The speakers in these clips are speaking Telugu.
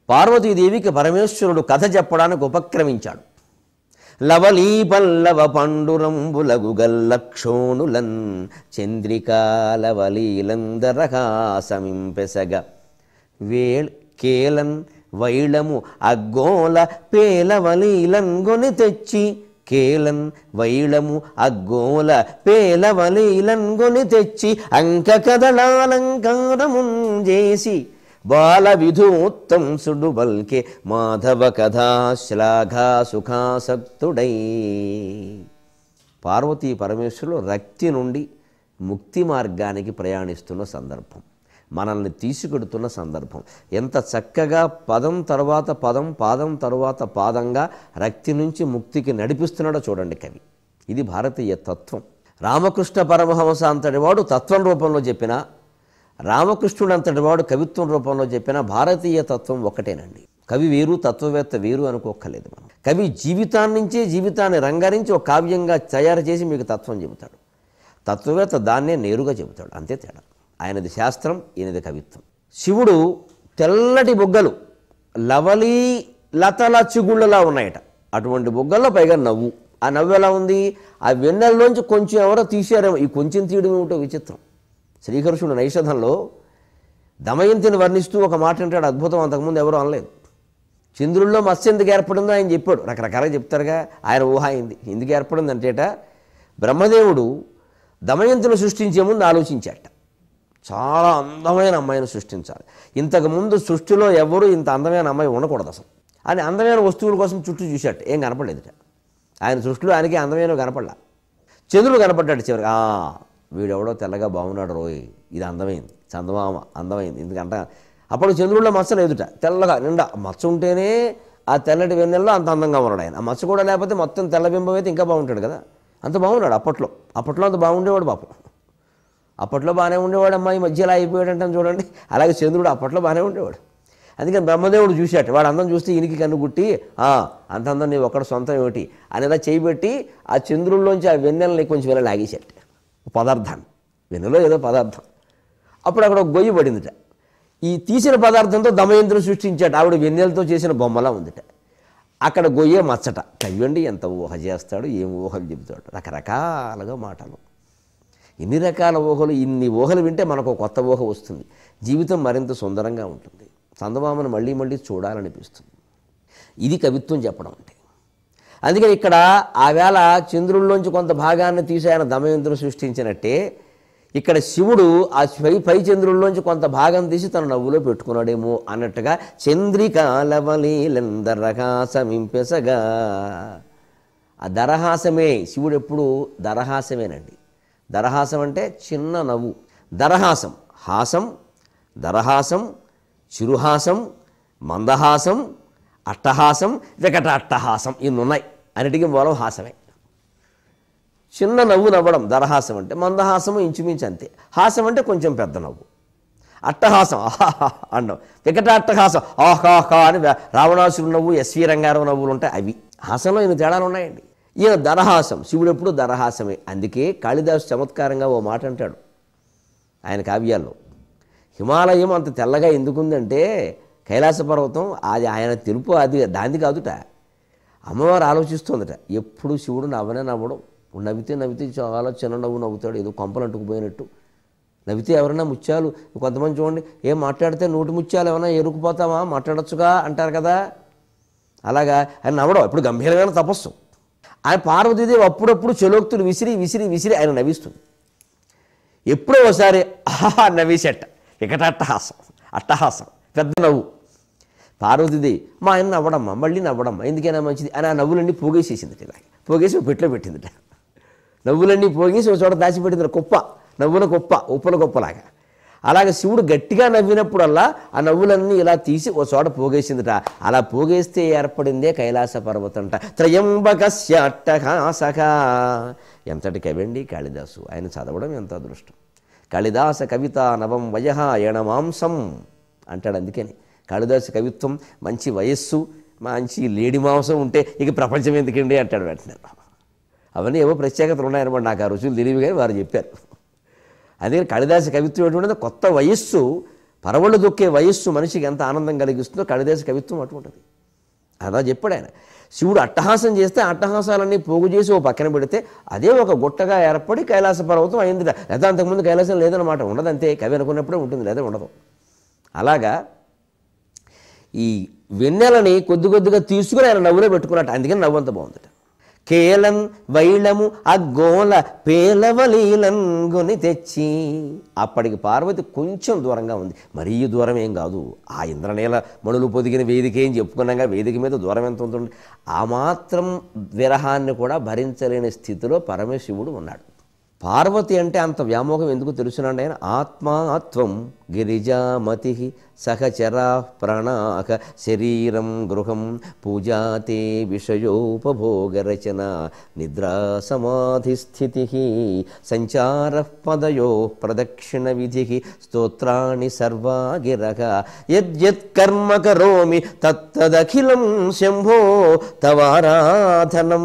పార్వతీదేవికి పరమేశ్వరుడు కథ చెప్పడానికి ఉపక్రమించాడు లవలీ పల్లవ పండురంబులగు గల్లక్షోణులన్ చంద్రికాలవలీలందరహాసమింపెసగ వేళ్ కేలన్ వైళము అగ్గోల పేలవలీలన్ గొని తెచ్చి కేలన్ వైళము అగ్గోల పేలవలీలన్ గొని తెచ్చి అంక కదళాలంకారమున్ చేసి బాల విధూత్తం సుడు బల్కే మాధవ కథా శ్లాఘా సుఖాసక్తుడై పార్వతీ పరమేశ్వరులు రక్తి నుండి ముక్తి మార్గానికి ప్రయాణిస్తున్న సందర్భం మనల్ని తీసుకెడుతున్న సందర్భం ఎంత చక్కగా పదం తర్వాత పదం పాదం తరువాత పాదంగా రక్తి నుంచి ముక్తికి నడిపిస్తున్నాడో చూడండి కవి ఇది భారతీయ తత్వం రామకృష్ణ పరమహంస అంతటి వాడు తత్వం రూపంలో చెప్పిన రామకృష్ణుడు అంతటి వాడు కవిత్వం రూపంలో చెప్పిన భారతీయ తత్వం ఒకటేనండి కవి వేరు తత్వవేత్త వేరు అనుకోక్కర్లేదు మనం కవి జీవితాన్నించే జీవితాన్ని రంగరించి ఒక కావ్యంగా తయారు చేసి మీకు తత్వం చెబుతాడు తత్వవేత్త దాన్నే నేరుగా చెబుతాడు అంతే తేడా ఆయనది శాస్త్రం ఈయనది కవిత్వం శివుడు తెల్లటి బొగ్గలు లవలీ లతల చిగుళ్ళలా ఉన్నాయట అటువంటి బొగ్గల్లో పైగా నవ్వు ఆ నవ్వు ఎలా ఉంది ఆ వెన్నెలలోంచి కొంచెం ఎవరో తీశారేమో ఈ కొంచెం తీయడం ఏమిటో విచిత్రం శ్రీకృష్ణుడు నైషధంలో దమయంతిని వర్ణిస్తూ ఒక మాట అంటాడు అద్భుతం అంతకుముందు ఎవరు అనలేదు చంద్రుల్లో మత్స్య ఎందుకు ఏర్పడిందో ఆయన చెప్పాడు రకరకాలుగా చెప్తారుగా ఆయన ఊహ అయింది ఎందుకు ఏర్పడింది అంటేట బ్రహ్మదేవుడు దమయంతిని సృష్టించే ముందు ఆలోచించాట చాలా అందమైన అమ్మాయిని సృష్టించాలి ఇంతకుముందు సృష్టిలో ఎవరు ఇంత అందమైన అమ్మాయి ఉండకూడదు అసలు అని అందమైన వస్తువుల కోసం చుట్టూ చూశాట ఏం కనపడలేదుట ఆయన సృష్టిలో ఆయనకి అందమైన కనపడలా చంద్రుడు కనపడ్డాడు చివరికి "ఆ, వీడెవడో తెల్లగా బాగున్నాడు రోయ్ ఇది అందమైంది చందమామ అందమైంది ఎందుకంట అప్పుడు చంద్రుడిలో మచ్చ లేదుట తెల్లగా నిండా మచ్చ ఉంటేనే ఆ తెల్లటి వెన్నెల్లో అంత అందంగా ఉన్నాడు ఆయన ఆ మచ్చ కూడా లేకపోతే మొత్తం తెల్ల బింబం అయితే ఇంకా బాగుంటాడు కదా అంత బాగున్నాడు అప్పట్లో అప్పట్లో అంత బాగుండేవాడు పాపం అప్పట్లో బాగానే ఉండేవాడు అమ్మాయి మధ్యలో అయిపోయాడు అంటాం చూడండి అలాగే చంద్రుడు అప్పట్లో బాగానే ఉండేవాడు అందుకని బ్రహ్మదేవుడు చూశాట వాడు అందం చూస్తే ఇనికి కన్ను గుట్టి "ఆ, అంత అందం నీ ఒక్కడ సొంతం ఏమిటి అనేలా చేయబెట్టి ఆ చంద్రుల్లోంచి ఆ వెన్నెలని కొంచెం వెళ్ళి లాగేశాట పదార్థాన్ని వెన్నెలో ఏదో పదార్థం అప్పుడు అక్కడ ఒక గొయ్యి పడిందిట ఈ తీసిన పదార్థంతో దమయంతుడు సృష్టించాట ఆవిడ వెన్నెలతో చేసిన బొమ్మలా ఉందిట అక్కడ గొయ్యే మచ్చట కవ్వండి ఎంత ఊహ చేస్తాడు ఏం ఊహలు చెబుతాడు రకరకాలుగా మాటలు ఎన్ని రకాల ఊహలు ఇన్ని ఊహలు వింటే మనకు ఒక కొత్త ఊహ వస్తుంది జీవితం మరింత సుందరంగా ఉంటుంది చందమామను మళ్ళీ మళ్ళీ చూడాలనిపిస్తుంది ఇది కవిత్వం చెప్పడం అంటే అందుకని ఇక్కడ ఆవేళ చంద్రుల్లోంచి కొంత భాగాన్ని తీసి ఆయన దమయంతుడు సృష్టించినట్టే ఇక్కడ శివుడు ఆ పై పై చంద్రుల్లోంచి కొంత భాగం తీసి తన నవ్వులో పెట్టుకున్నాడేమో అన్నట్టుగా చంద్రికాలవలీలందరహాసమింపెసగా ఆ దరహాసమే శివుడు ఎప్పుడు దరహాసమేనండి దరహాసం అంటే చిన్న నవ్వు దరహాసం హాసం దరహాసం చిరుహాసం మందహాసం అట్టహాసం వికట అట్టహాసం ఇన్ని ఉన్నాయి అన్నిటికీ మూలం హాసమే చిన్న నవ్వు నవ్వడం దరహాసం అంటే మందహాసము ఇంచుమించు అంతే హాసం అంటే కొంచెం పెద్ద నవ్వు అట్టహాసం ఆహాహా అన్నం వికట అట్టహాసం ఆహాహా అని వా- రావణాసురు నవ్వు ఎస్వి రంగారావు నవ్వులు ఉంటాయి అవి హాసంలో ఇన్ని తేడాలు ఉన్నాయండి ఈయన దరహాసం శివుడు ఎప్పుడు దరహాసమే అందుకే కాళిదాసు చమత్కారంగా ఓ మాట అంటాడు ఆయన కావ్యాల్లో హిమాలయం అంత తెల్లగా ఎందుకుందంటే కైలాస పర్వతం అది ఆయన తెలుపు అది దాంది కాదుట అమ్మవారు ఆలోచిస్తుందట ఎప్పుడు శివుడు నవ్వనే నవ్వడం నవ్వితే నవ్వితే చాలా చిన్న నవ్వు నవ్వుతాడు ఏదో కొంపలు అంటుకుపోయినట్టు నవ్వితే ఎవరైనా ముత్యాలు కొంతమంది చూడండి ఏం మాట్లాడితే నోటి ముత్యాలు ఏమైనా ఎరుకుపోతామా మాట్లాడొచ్చుగా అంటారు కదా అలాగా ఆయన నవ్వడం ఇప్పుడు గంభీరమైన తపస్సు ఆయన పార్వతీదేవి అప్పుడప్పుడు చలోక్తులు విసిరి విసిరి విసిరి ఆయన నవ్విస్తుంది ఎప్పుడో ఒకసారి ఆహా నవ్వేసేట ఇకట అట్టహాసం అట్టహాసం పెద్ద నవ్వు పార్వతీదేవి మా ఆయన నవ్వడమ్మా మళ్ళీ నవ్వడమ్మా ఎందుకైనా మంచిది అని ఆ నవ్వులన్నీ పోగేసేసింది ఇలా పోగేసి ఓ పెట్లో పెట్టిందిట నవ్వులన్నీ పోగేసి ఒక చోట దాచిపెట్టింది కుప్ప నవ్వుల కుప్ప ఉప్పల కుప్పలాగా అలాగే శివుడు గట్టిగా నవ్వినప్పుడల్లా ఆ నవ్వులన్నీ ఇలా తీసి ఒక చోట పోగేసిందిట అలా పోగేస్తే ఏర్పడిందే కైలాస పర్వతంట త్రయంబకస్య అట్టహాసక ఎంతటి కవండి కాళిదాసు ఆయన చదవడం ఎంత అదృష్టం కాళిదాస కవిత నవం వయ ఎణమాంసం అంటాడు అందుకని కాళిదాసు కవిత్వం మంచి వయస్సు మంచి లేడి మాంసం ఉంటే ఇక ప్రపంచం ఎందుకండి అంటాడు వెంటనే అవన్నీ ఏవో ప్రత్యేకతలు ఉన్నాయన్నమాట నాకు ఆ రుచులు తెలియదు కానీ వారు చెప్పారు అదే కాళిదాసు కవిత్వం ఎటువంటిది కొత్త వయస్సు పరవళ్ళు దొక్కే వయస్సు మనిషికి ఎంత ఆనందం కలిగిస్తుందో కళిదేశ కవిత్వం అటువంటిది అలా చెప్పాడు ఆయన శివుడు అట్టహాసం చేస్తే అట్టహాసాలన్నీ పోగు చేసి ఓ పక్కన పెడితే అదే ఒక గుట్టగా ఏర్పడి కైలాస పర్వతం అయింది లేదా అంతకుముందు కైలాసం లేదన్నమాట ఉండదు అంతే కవి అనుకున్నప్పుడే ఉంటుంది లేదా ఉండదు అలాగా ఈ వెన్నెలని కొద్ది కొద్దిగా తీసుకుని ఆయన నవ్వులో పెట్టుకున్నట్టు అందుకని నవ్వు అంత బాగుందట కేలన్ వైళము అగ్గోల పేలవలీలన్ గొని తెచ్చి అప్పటికి పార్వతి కొంచెం దూరంగా ఉంది మరీ దూరం ఏం కాదు ఆ ఇంద్రనీల మణులు పొదిగిన వేదిక ఏం చెప్పుకున్నాగా వేదిక మీద దూరం ఎంత ఉంటుంది ఆ మాత్రం విరహాన్ని కూడా భరించలేని స్థితిలో పరమశివుడు ఉన్నాడు పార్వతి అంటే అంత వ్యామోహం ఎందుకు తెలుసునండి ఆయన ఆత్మాత్వం గిరిజామతి సహచరా ప్రణాక శరీరం గృహం పూజాతే విషయోపభోగరచన నిద్రా సమాధి స్థితి సంచార పదయో ప్రదక్షిణ విధి స్తోత్రాణి సర్వా గిరగ యద్యత్ కర్మ కరోమి తత్తదఖిలం శంభో తవారాధనం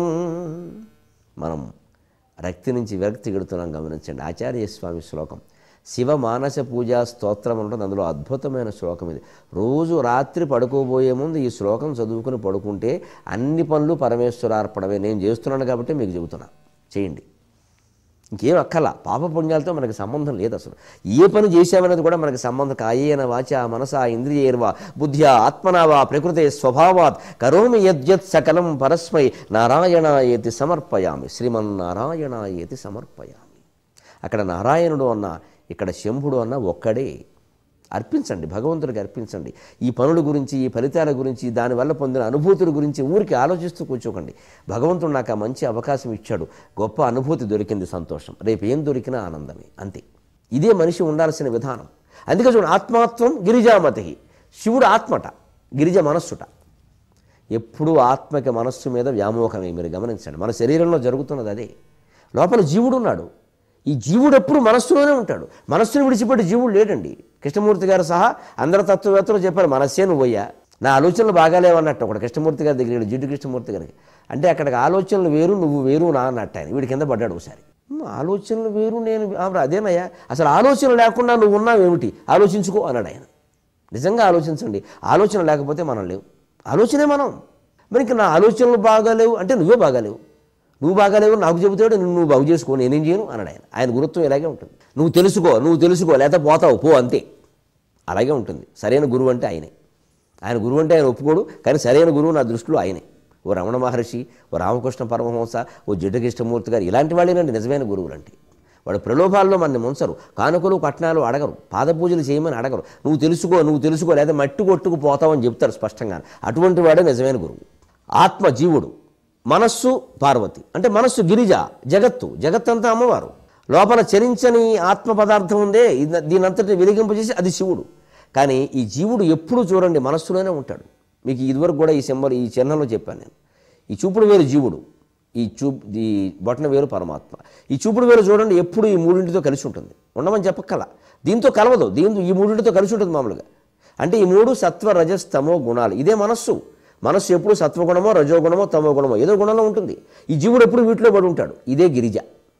మనం రక్తి నుంచి విరక్తి గడుతున్నాం గమనించండి ఆచార్య స్వామి శ్లోకం శివ మానస పూజా స్తోత్రం ఉంటుంది అందులో అద్భుతమైన శ్లోకం ఇది రోజు రాత్రి పడుకోబోయే ముందు ఈ శ్లోకం చదువుకుని పడుకుంటే అన్ని పనులు పరమేశ్వరార్పణమే నేను చేస్తున్నాను కాబట్టి మీకు చెబుతున్నా చేయండి ఇంకేం అక్కల పాపపుణ్యాలతో మనకి సంబంధం లేదు అసలు ఏ పని చేశామనేది కూడా మనకి సంబంధం కాయేన వాచ మనస ఇంద్రియేర్వా బుద్ధ్యా ఆత్మనావా ప్రకృతే స్వభావాత్ కరోమి యద్యత్ సకలం పరస్మై నారాయణాయేతి సమర్పయామి శ్రీమన్నారాయణాయేతి సమర్పయామి అక్కడ నారాయణుడు అన్న ఇక్కడ శంభుడు అన్న ఒక్కడే అర్పించండి భగవంతుడికి అర్పించండి ఈ పనుల గురించి ఈ ఫలితాల గురించి దానివల్ల పొందిన అనుభూతుల గురించి ఊరికి ఆలోచిస్తూ కూర్చోకండి భగవంతుడు నాకు ఆ మంచి అవకాశం ఇచ్చాడు గొప్ప అనుభూతి దొరికింది సంతోషం రేపు ఏం దొరికినా ఆనందమే అంతే ఇదే మనిషి ఉండాల్సిన విధానం అందుకే చూడండి ఆత్మాత్వం గిరిజామతి శివుడు ఆత్మట గిరిజ మనస్సుట ఎప్పుడూ ఆత్మకి మనస్సు మీద వ్యామోహమే మీరు గమనించండి మన శరీరంలో జరుగుతున్నది అదే లోపల జీవుడు ఉన్నాడు ఈ జీవుడు ఎప్పుడు మనస్సులోనే ఉంటాడు మనస్సును విడిచిపెట్టి జీవుడు లేడండి కృష్ణమూర్తి గారు సహా అందరు తత్వవేత్తలు చెప్పారు మనస్సే నువ్వయ్యా నా ఆలోచనలు బాగాలేవన్నట్టు ఒకటి కృష్ణమూర్తి గారి దగ్గర వెళ్ళి జిడ్డు కృష్ణమూర్తి గారికి అంటే అక్కడికి ఆలోచనలు వేరు నువ్వు వేరు నా అన్నట్టు ఆయన వీడి కింద పడ్డాడు ఒకసారి "ఉమ్, ఆలోచనలు వేరు నేను ఆ, అదేనయ్యా అసలు ఆలోచన లేకుండా నువ్వు ఉన్నావు ఏమిటి ఆలోచించుకో అన్నాడు ఆయన నిజంగా ఆలోచించండి ఆలోచన లేకపోతే మనం లేవు ఆలోచనే మనం మరి ఇంకా నా ఆలోచనలు బాగాలేవు అంటే నువ్వే బాగాలేవు నువ్వు బాగాలేవు నాకు చెబుతాడు నిన్ను నువ్వు బాగు చేసుకో నేనేం చేయను అన్నాడు ఆయన ఆయన గురుత్వం ఇలాగే ఉంటుంది నువ్వు తెలుసుకో నువ్వు తెలుసుకో లేకపోతే పోతావు పో అంతే అలాగే ఉంటుంది సరైన గురువు అంటే ఆయనే ఆయన గురువు అంటే ఆయన ఒప్పుకోడు కానీ సరైన గురువు నా దృష్టిలో ఆయనే ఓ రమణ మహర్షి ఓ రామకృష్ణ పరమహంస ఓ జిడ్డకృష్ణమూర్తి గారు ఇలాంటి వాళ్ళేనండి నిజమైన గురువులు అంటే వాడు ప్రలోభాల్లో మన ముంచరు కానుకలు కట్నాలు అడగరు పాదపూజలు చేయమని అడగరు నువ్వు తెలుసుకో నువ్వు తెలుసుకో లేదా మట్టి కొట్టుకు పోతావని చెప్తారు స్పష్టంగా అటువంటి వాడే నిజమైన గురువు ఆత్మ జీవుడు మనస్సు పార్వతి అంటే మనస్సు గిరిజ జగత్తు జగత్తంతా అమ్మవారు లోపల చరించని ఆత్మ పదార్థం ఉందే ఇది- దీనంతటిని వెలిగింపజేసి అది శివుడు కానీ ఈ జీవుడు ఎప్పుడూ చూడండి మనస్సులోనే ఉంటాడు మీకు ఇదివరకు కూడా ఈ సింబల్ ఈ చిహ్నంలో చెప్పాను నేను ఈ చూపుడు వేరు జీవుడు ఈ చూ ఈ బొటన వేరు పరమాత్మ ఈ చూపుడు వేరు చూడండి ఎప్పుడు ఈ మూడింటితో కలిసి ఉంటుంది ఉండమని చెప్పక్కల దీంతో కలవదు దీంతో ఈ మూడింటితో కలిసి ఉంటుంది మామూలుగా అంటే ఈ మూడు సత్వ రజస్ తమో గుణాలు ఇదే మనస్సు మనస్సు ఎప్పుడు సత్వగుణమో రజోగుణమో తమో గుణమో ఏదో గుణంలో ఉంటుంది ఈ జీవుడు ఎప్పుడు వీటిలో పడి ఉంటాడు ఇదే గిరిజ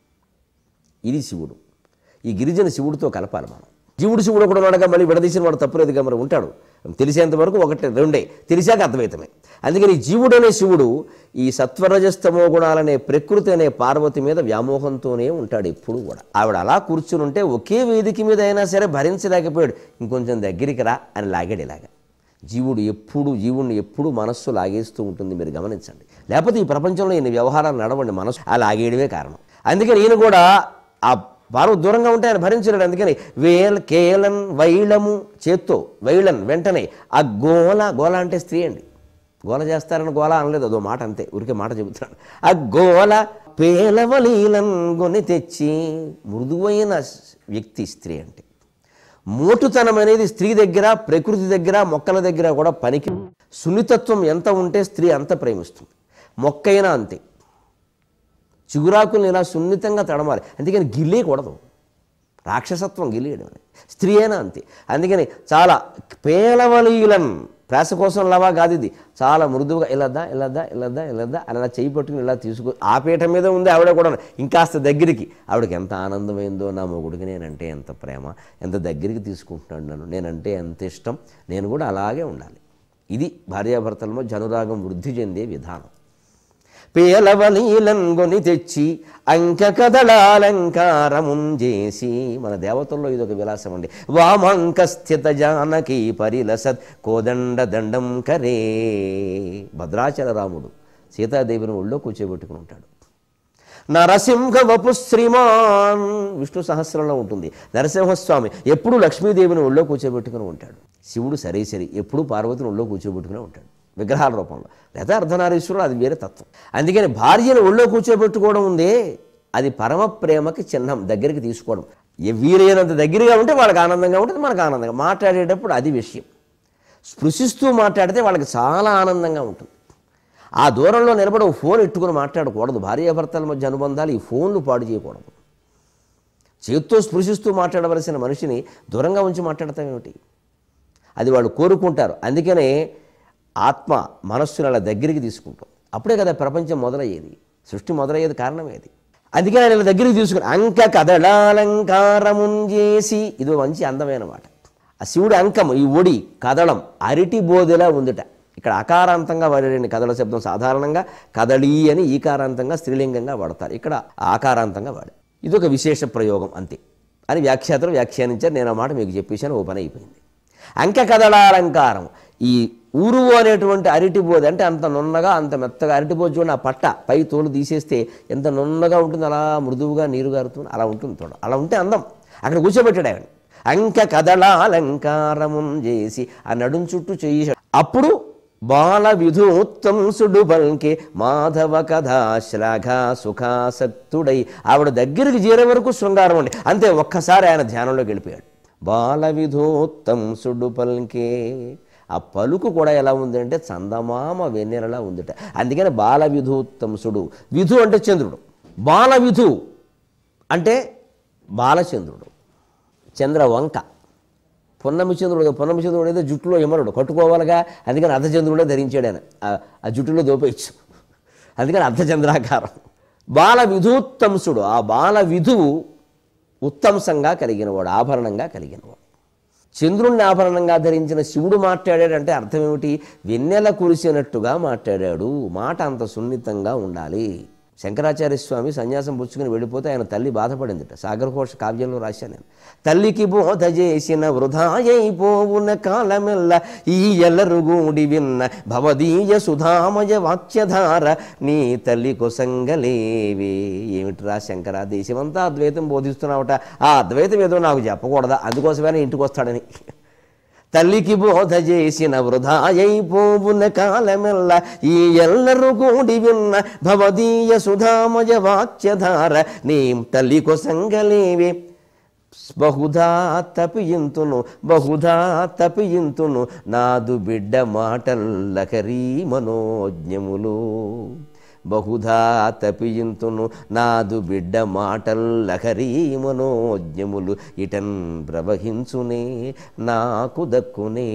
ఇది శివుడు ఈ గిరిజన శివుడితో కలపాలి మనం జీవుడు శివుడు కూడా ఉండగా మళ్ళీ విడదీసిన వాడు తప్పులేదుగా మరి ఉంటాడు తెలిసేంత వరకు ఒకటి రెండే తెలిసాక అద్వైతమే అందుకని ఈ జీవుడు అనే శివుడు ఈ సత్వరజస్తమో గుణాలనే ప్రకృతి అనే పార్వతి మీద వ్యామోహంతోనే ఉంటాడు ఎప్పుడు కూడా ఆవిడ అలా కూర్చుని ఉంటే ఒకే వేదిక మీద అయినా సరే భరించలేకపోయాడు ఇంకొంచెం దగ్గరికి రా అని లాగాడు ఇలాగా జీవుడు ఎప్పుడు జీవుడిని ఎప్పుడు మనస్సు లాగేస్తూ ఉంటుంది మీరు గమనించండి లేకపోతే ఈ ప్రపంచంలో ఇన్ని వ్యవహారాలు నడవండి మనస్సు ఆ లాగేయడమే కారణం అందుకని ఈయన కూడా ఆ పార్వతి దూరంగా ఉంటే ఆయన భరించలేడు అందుకని వేల్ కేలన్ వైళము చేత్తో వైళన్ వెంటనే ఆ గోల గోల అంటే స్త్రీ అండి గోల చేస్తారని గోల అనలేదు అదో మాట అంతే ఊరికే మాట చెబుతున్నాను ఆ గోల పేలవలీలన్ కొని తెచ్చి మృదువైన వ్యక్తి స్త్రీ అంటే మోటుతనం అనేది స్త్రీ దగ్గర ప్రకృతి దగ్గర మొక్కల దగ్గర కూడా పనికి సున్నితత్వం ఎంత ఉంటే స్త్రీ అంత ప్రేమిస్తుంది మొక్కైనా అంతే చిగురాకుల్ని ఇలా సున్నితంగా తడమాలి అందుకని గిల్లేయకూడదు రాక్షసత్వం గిల్లేయడం అనేది. స్త్రీ అయినా అంతే అందుకని చాలా పేలవలీలన్ ప్రాస కోసం లవా కాదు ఇది చాలా మృదువుగా ఇలాదా ఇలాదా ఇలాదా ఇలాదా అని అలా చేయి పట్టుకుని ఇలా తీసుకు ఆ పీఠ మీద ఉంది ఆవిడ కూడా ఇంకాస్త దగ్గరికి ఆవిడకి ఎంత ఆనందమైందో నా మొగుడికి నేనంటే ఎంత ప్రేమ ఎంత దగ్గరికి తీసుకుంటున్నాడు నన్ను నేనంటే ఎంత ఇష్టం నేను కూడా అలాగే ఉండాలి ఇది భార్యాభర్తల మధ్య అనురాగం వృద్ధి చెందే విధానం పేలవలీలంగొని తెచ్చి అంక కదళాలంకారముంజేసి మన దేవతల్లో ఇదొక విలాసం అండి వామంక స్థిత జానకి పరిలసత్ కోదండ దండం కరే భద్రాచల రాముడు సీతాదేవిని ఒళ్ళో కూర్చోబెట్టుకుని ఉంటాడు నరసింహ వపు శ్రీమాన్ విష్ణు సహస్రంలో ఉంటుంది నరసింహస్వామి ఎప్పుడు లక్ష్మీదేవిని ఒళ్ళో కూర్చోబెట్టుకుని ఉంటాడు శివుడు సరే సరే ఎప్పుడు పార్వతిని ఒళ్ళో కూర్చోబెట్టుకుని ఉంటాడు విగ్రహాల రూపంలో లేదా అర్ధనారీశ్వరుడు అది వేరే తత్వం అందుకని భార్యను ఒళ్ళో కూర్చోబెట్టుకోవడం ఉందే అది పరమ ప్రేమకి చిహ్నం దగ్గరికి తీసుకోవడం ఏ వీలైనంత దగ్గరగా ఉంటే వాళ్ళకి ఆనందంగా ఉంటుంది మనకు ఆనందంగా మాట్లాడేటప్పుడు అది విషయం స్పృశిస్తూ మాట్లాడితే వాళ్ళకి చాలా ఆనందంగా ఉంటుంది ఆ దూరంలో నిలబడి ఒక ఫోన్ ఎట్టుకుని మాట్లాడకూడదు భార్యాభర్తల మధ్య అనుబంధాలు ఈ ఫోన్లు పాడు చేయకూడదు చేత్తో స్పృశిస్తూ మాట్లాడవలసిన మనిషిని దూరంగా ఉంచి మాట్లాడతాం ఏమిటి అది వాళ్ళు కోరుకుంటారు అందుకనే ఆత్మ మనస్సును అలా దగ్గరికి తీసుకుంటాం అప్పుడే కదా ప్రపంచం మొదలయ్యేది సృష్టి మొదలయ్యేది కారణమేది అందుకని ఆయన ఇలా దగ్గరికి తీసుకుని అంక కదళాలంకారమున్ చేసి ఇది మంచి అందమైన మాట ఆ శివుడి అంకం ఈ ఒడి కదళం అరటి బోధెలా ఉందిట ఇక్కడ అకారాంతంగా వాడేటువంటి కదల శబ్దం సాధారణంగా కదళీ అని ఈకారాంతంగా స్త్రీలింగంగా వాడతారు ఇక్కడ ఆకారాంతంగా వాడు ఇది ఒక విశేష ప్రయోగం అంతే అని వ్యాఖ్యాతలు వ్యాఖ్యానించారు నేను ఆ మాట మీకు చెప్పేశాను ఓ పని అయిపోయింది అంక కదళాలంకారం ఈ ఊరువు అనేటువంటి అరటిబోధి అంటే అంత నున్నగా అంత మెత్తగా అరటిబోధి చూడండి ఆ పట్ట పై తోలు తీసేస్తే ఎంత నున్నగా ఉంటుంది అలా మృదువుగా నీరు గారుతుంది అలా ఉంటుంది చూడ అలా ఉంటే అందం అక్కడ కూర్చోబెట్టాడు ఆయన అంక కదళాలంకారమున్ చేసి ఆ నడుం చుట్టూ చెయ్యి అప్పుడు బాల విధూత్తంసుడు బల్కే మాధవ కథా శ్లాఘ సుఖాసక్తుడై ఆవిడ దగ్గరికి చేరే వరకు శృంగారం అండి అంతే ఒక్కసారి ఆయన ధ్యానంలోకి వెళ్ళిపోయాడు బాల విధూత్తంసుడు పల్కే ఆ పలుకు కూడా ఎలా ఉందంటే చందమామ వెన్నెలలా ఉందిట అందుకని బాల విధూత్తంసుడు విధు అంటే చంద్రుడు బాల విధు అంటే బాలచంద్రుడు చంద్ర వంక పున్నమి చంద్రుడు పున్నమి చంద్రుడు అయితే జుట్టులో యమనుడు కట్టుకోవాలిగా అందుకని అర్ధచంద్రుడే ధరించాడు ఆయన ఆ- ఆ జుట్టులో దోపేయచ్చు అందుకని అర్ధచంద్రాకారం బాల విధూత్తంసుడు ఆ బాల విధువు ఉత్తంసంగా కలిగినవాడు ఆభరణంగా కలిగినవాడు చంద్రుణ్ణి ఆభరణంగా ధరించిన శివుడు మాట్లాడాడంటే అర్థం ఏమిటి వెన్నెల కురిసినట్టుగా మాట్లాడాడు మాట అంత సున్నితంగా ఉండాలి శంకరాచార్య స్వామి సన్యాసం పుచ్చుకుని వెళ్ళిపోతే ఆయన తల్లి బాధపడిందిట సాగరఘోష కావ్యంలో రాశాను నేను తల్లికి బోధ చేసిన వృధాయైపోవున కాలమెల్ల ఈ ఎల్లరుగుడి విన్న భవదీయ సుధామయ వాక్యధార నీ తల్లి కొసంగలేవే ఏమిట్రా శంకర దేశమంతా అద్వైతం బోధిస్తున్నావుట ఆ అద్వైతం ఏదో నాకు చెప్పకూడదా అందుకోసమే ఇంటికి వస్తాడని తల్లికి బోధ చేసిన వృధాయైపోవున కాలమెల్ల ఈ ఎల్లరు కూడి విన్న భవదీయ సుధామయ వాక్యధార నీ తల్లి కొసంగలేవే బహుధా తపియింతును బహుధా తపియింతును నాదు బిడ్డ మాటల్లకరీ మనోజ్ఞములు బహుధా తపియింతును నాదు బిడ్డ మాటల్లకరీ మనోజ్ఞములు ఇటన్ ప్రవహించునే నాకు దక్కునే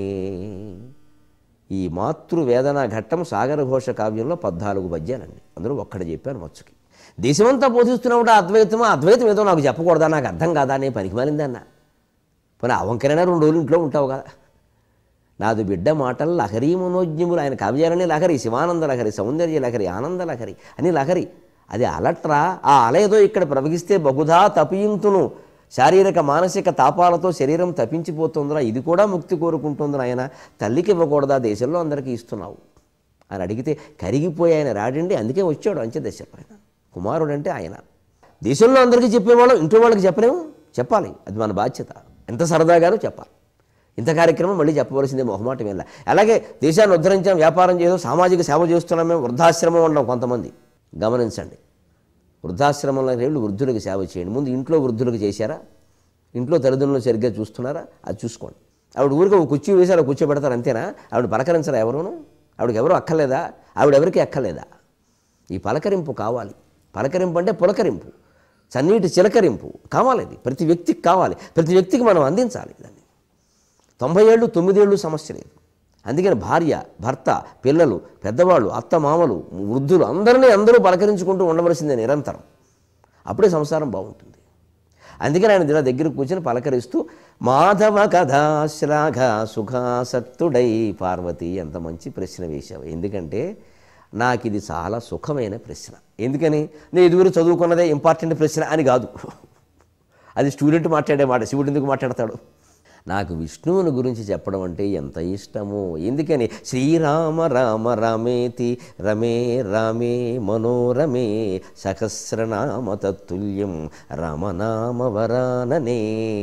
ఈ మాతృవేదన ఘట్టం సాగరఘోష కావ్యంలో పద్నాలుగు పద్యాలండి అందులో ఒక్కడ చెప్పాను మచ్చుకి దేశమంతా బోధిస్తున్నావుట అద్వైతమా అద్వైతం ఏదో నాకు చెప్పకూడదా నాకు అర్థం కాదా నేను పనికి మాలిందన్న పోనీ అవంకరైనా రెండు రోజులు ఇంట్లో ఉంటావు కదా నాదు బిడ్డ మాటలు లహరీ మనోజ్ఞములు ఆయన కావ్యాలని లహరి శివానంద లహరి సౌందర్య లహరి ఆనంద లహరి అని లహరి అది అలట్రా ఆ అల ఏదో ఇక్కడ ప్రవహిస్తే బహుధా తపియింతును శారీరక మానసిక తాపాలతో శరీరం తప్పించిపోతుందిరా ఇది కూడా ముక్తి కోరుకుంటుంది ఆయన తల్లికి ఇవ్వకూడదా దేశంలో అందరికీ ఇస్తున్నావు అని అడిగితే కరిగిపోయి ఆయన రాడండి అందుకే వచ్చాడు అంచె దశలో ఆయన కుమారుడు అంటే ఆయన దేశంలో అందరికీ చెప్పేవాళ్ళం ఇంట్లో వాళ్ళకి చెప్పలేము చెప్పాలి అది మన బాధ్యత ఎంత సరదాగానో చెప్పాలి ఇంత కార్యక్రమం మళ్ళీ చెప్పవలసిందే మొహమాటం వెళ్ళ అలాగే దేశాన్ని ఉద్ధరించాం వ్యాపారం చేయడం సామాజిక సేవ చేస్తున్నాం మేము వృద్ధాశ్రమం ఉండడం కొంతమంది గమనించండి వృద్ధాశ్రమంలో వెళ్ళి వృద్ధులకు సేవ చేయండి ముందు ఇంట్లో వృద్ధులకు చేశారా ఇంట్లో తల్లిదండ్రులు సరిగ్గా చూస్తున్నారా అది చూసుకోండి ఆవిడ ఊరికి ఒక కుర్చీ వేసి అలా కూర్చోబెడతారు అంతేనా ఆవిడ పలకరించరా ఎవరును ఆవిడకి ఎవరు అక్కర్లేదా ఆవిడ ఎవరికి అక్కర్లేదా ఈ పలకరింపు కావాలి పలకరింపు అంటే పులకరింపు చన్నీటి చిలకరింపు కావాలి ఇది ప్రతి వ్యక్తికి కావాలి ప్రతి వ్యక్తికి మనం అందించాలి దాన్ని తొంభై ఏళ్ళు తొమ్మిదేళ్ళు సమస్య లేదు అందుకని భార్య భర్త పిల్లలు పెద్దవాళ్ళు అత్త మామలు వృద్ధులు అందరినీ అందరూ పలకరించుకుంటూ ఉండవలసిందే నిరంతరం అప్పుడే సంసారం బాగుంటుంది అందుకని ఆయన ఇలా దగ్గర కూర్చొని పలకరిస్తూ మాధవ కథా శ్లాఘ సుఖాసక్తుడై పార్వతి ఎంత మంచి ప్రశ్న వేశావు ఎందుకంటే నాకు ఇది చాలా సుఖమైన ప్రశ్న ఎందుకని నేను ఇదివరకు చదువుకున్నదే ఇంపార్టెంట్ ప్రశ్న అని కాదు అది స్టూడెంట్ మాట్లాడే మాట శివుడు ఎందుకు మాట్లాడతాడు నాకు విష్ణువుని గురించి చెప్పడం అంటే ఎంత ఇష్టమో ఎందుకని శ్రీరామ రామ రామేతి రమే రామే మనోరమే సహస్రనామ తత్తుల్యం రామనామ వరాననే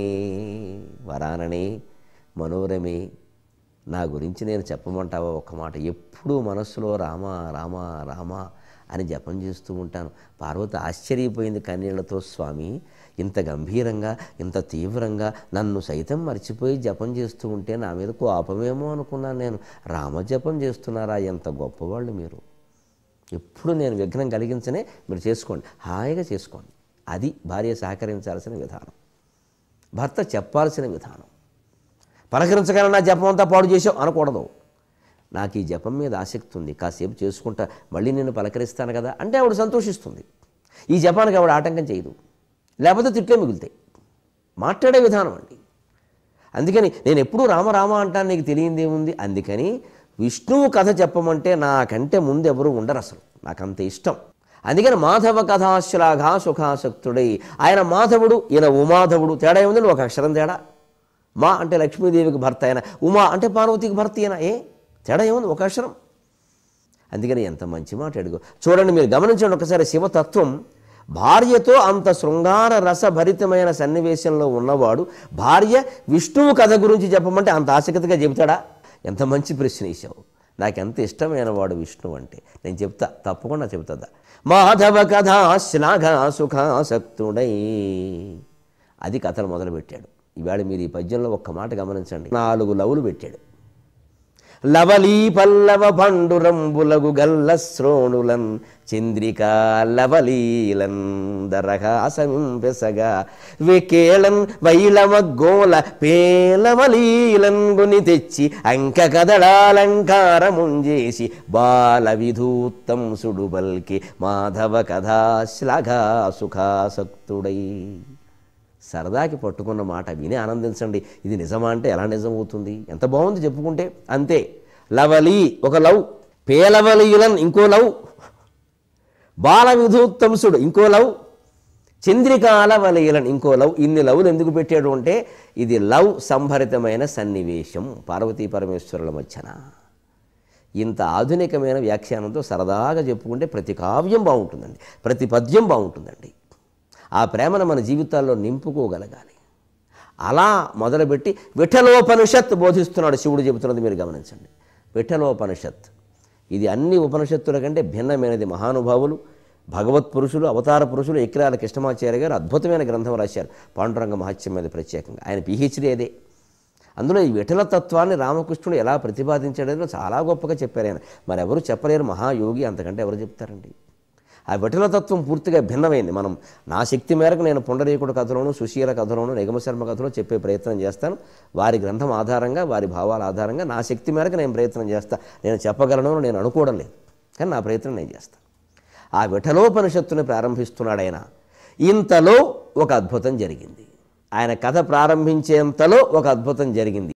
వరాననే మనోరమే నా గురించి నేను చెప్పమంటావా ఒక్క మాట ఎప్పుడూ మనస్సులో రామ రామ రామ అని జపం చేస్తూ ఉంటాను పార్వతి ఆశ్చర్యపోయింది కన్నీళ్లతో స్వామి ఇంత గంభీరంగా ఇంత తీవ్రంగా నన్ను సైతం మర్చిపోయి జపం చేస్తూ ఉంటే నా మీద కోపమేమో అనుకున్నాను నేను రామజపం చేస్తున్నారా ఎంత గొప్పవాళ్ళు మీరు ఎప్పుడు నేను విఘ్నం కలిగించనే మీరు చేసుకోండి హాయిగా చేసుకోండి అది భార్య సహకరించాల్సిన విధానం భర్త చెప్పాల్సిన విధానం పలకరించగానే నా జపం అంతా పాడు చేసావు అనకూడదు నాకు ఈ జపం మీద ఆసక్తి ఉంది కాసేపు చేసుకుంటా మళ్ళీ నేను పలకరిస్తాను కదా అంటే ఆవిడ సంతోషిస్తుంది ఈ జపానికి ఆవిడ ఆటంకం చేయదు లేకపోతే తిట్లే మిగులుతాయి మాట్లాడే విధానం అండి అందుకని నేను ఎప్పుడూ రామ రామ అంటాను నీకు తెలియందేముంది అందుకని విష్ణువు కథ చెప్పమంటే నాకంటే ముందు ఎవరు ఉండరు అసలు నాకు అంత ఇష్టం అందుకని మాధవ కథాశ్లాఘ సుఖాసక్తుడై ఆయన మాధవుడు ఈయన ఉమాధవుడు తేడా ఏముందండి ఒక అక్షరం తేడా మా అంటే లక్ష్మీదేవికి భర్త అయిన ఉమా అంటే పార్వతికి భర్త అయినా ఏ తేడా ఏముంది ఒక అక్షరం అందుకని ఎంత మంచి మాట అడుగు చూడండి మీరు గమనించండి ఒకసారి శివతత్వం భార్యతో అంత శృంగార రసభరితమైన సన్నివేశంలో ఉన్నవాడు భార్య విష్ణువు కథ గురించి చెప్పమంటే అంత ఆసక్తిగా చెబుతాడా ఎంత మంచి ప్రశ్న వేసావు నాకు ఎంత ఇష్టమైన వాడు విష్ణువు అంటే నేను చెప్తా తప్పకుండా చెబుతుందా మాధవ కథ శ్లాఘ సుఖాసక్తుడై అది కథలు మొదలుపెట్టాడు ఇవాళ మీరు ఈ పద్యంలో ఒక్క మాట గమనించండి నాలుగు లవులు పెట్టాడు లవలీ పల్లవ పండురంబులగు గల్ల శ్రోణులన్ చంద్రికా లవలీలన్ దరహాసమింపెసగా వెకేళన్ వైలవ గోల పేలవలీలన్ గుని తెచ్చి అంక కదళాలంకారముంజేసి బాల విధూత్తం సుడుబల్కి మాధవ కథా శ్లాఘా సుఖాసక్తుడై సరదాకి పట్టుకున్న మాట విని ఆనందించండి ఇది నిజమా అంటే ఎలా నిజం అవుతుంది ఎంత బాగుంది చెప్పుకుంటే అంతే లవలి ఒక లవ్ పేలవలీలన్ ఇంకో లవ్ బాల విధూత్తంసుడు ఇంకో లవ్ చంద్రికాల వలయలన్ ఇంకో లవ్ ఇన్ని లవ్లు ఎందుకు పెట్టాడు అంటే ఇది లవ్ సంభరితమైన సన్నివేశం పార్వతీ పరమేశ్వరుల మధ్యన ఇంత ఆధునికమైన వ్యాఖ్యానంతో సరదాగా చెప్పుకుంటే ప్రతి కావ్యం బాగుంటుందండి ప్రతి పద్యం బాగుంటుందండి ఆ ప్రేమను మన జీవితాల్లో నింపుకోగలగాలి అలా మొదలుపెట్టి విఠలోపనిషత్ బోధిస్తున్నాడు శివుడు చెబుతున్నది మీరు గమనించండి విఠలోపనిషత్ ఇది అన్ని ఉపనిషత్తుల కంటే భిన్నమైనది మహానుభావులు భగవత్ పురుషులు అవతార పురుషులు ఎక్కిరాల కృష్ణమాచార్య గారు అద్భుతమైన గ్రంథం రాశారు పాండురంగ మహత్యం మీద ప్రత్యేకంగా ఆయన పిహెచ్డీ అదే అందులో ఈ విఠల తత్వాన్ని రామకృష్ణుడు ఎలా ప్రతిపాదించాడో చాలా గొప్పగా చెప్పారు ఆయన మరి ఎవరు చెప్పలేరు మహాయోగి అంతకంటే ఎవరు చెప్తారండి ఆ విఠలతత్వం పూర్తిగా భిన్నమైంది మనం నా శక్తి మేరకు నేను పుండరీకుడు కథలోను సుశీల కథలోను నిగమశర్మ కథలో చెప్పే ప్రయత్నం చేస్తాను వారి గ్రంథం ఆధారంగా వారి భావాల ఆధారంగా నా శక్తి మేరకు నేను ప్రయత్నం చేస్తాను నేను చెప్పగలను అని నేను అనుకోవడం లేదు కానీ నా ప్రయత్నం నేను చేస్తాను ఆ విఠలోపనిషత్తుని ప్రారంభిస్తున్నాడు ఆయన ఇంతలో ఒక అద్భుతం జరిగింది ఆయన కథ ప్రారంభించేంతలో ఒక అద్భుతం జరిగింది